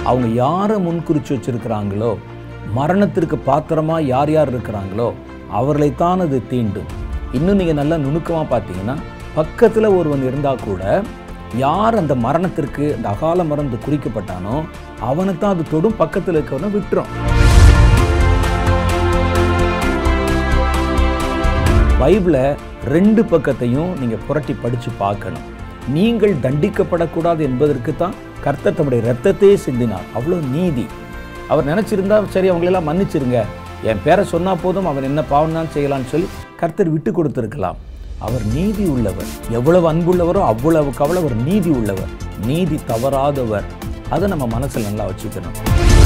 அவங்க யாரை முன்குறிச்சு வச்சிருக்கிறாங்களோ மரணத்திற்கு பாத்திரமா யார் யார் இருக்கிறாங்களோ அவர்களைத்தான் அது தீண்டும் இன்னும் நீங்கள் நல்லா நுணுக்கமாக பார்த்தீங்கன்னா பக்கத்தில் ஒருவன் இருந்தால் கூட யார் அந்த மரணத்திற்கு அந்த அகால மருந்து குறிக்கப்பட்டானோ அவனை தான் அது தொடும் பக்கத்தில் இருக்கவனை விட்டுரும் பைபிளை ரெண்டு பக்கத்தையும் நீங்கள் புரட்டி படித்து பார்க்கணும் நீங்கள் தண்டிக்கப்படக்கூடாது என்பதற்கு தான் கர்த்தர் தம்முடைய ரத்தத்தையே சிந்தினார் அவ்வளோ நீதி அவர் நினச்சிருந்தா சரி அவங்களெல்லாம் மன்னிச்சிருங்க என் பேரை சொன்னால் போதும் அவன் என்ன பாவம் தான் செய்யலாம்னு சொல்லி கர்த்தர் விட்டு கொடுத்துருக்கலாம் அவர் நீதி உள்ளவர் எவ்வளவு அன்புள்ளவரோ அவ்வளவுக்கு அவ்வளவு அவர் நீதி உள்ளவர் நீதி தவறாதவர் அதை நம்ம மனசில் நல்லா வச்சுக்கணும்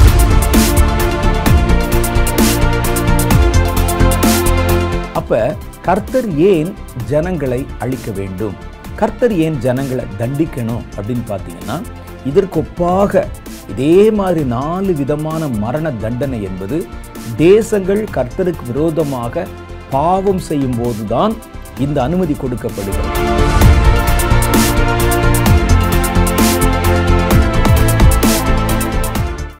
அப்ப கர்த்தர் ஏன் ஜனங்களை அழிக்க வேண்டும் கர்த்தர் ஏன் ஜனங்களை தண்டிக்கணும் அப்படின்னு பார்த்தீங்கன்னா இதற்கு ஒப்பாக இதே மாதிரி நாலு விதமான மரண தண்டனை என்பது தேசங்கள் கர்த்தருக்கு விரோதமாக பாவம் செய்யும் போதுதான் இந்த அனுமதி கொடுக்கப்படுகிறது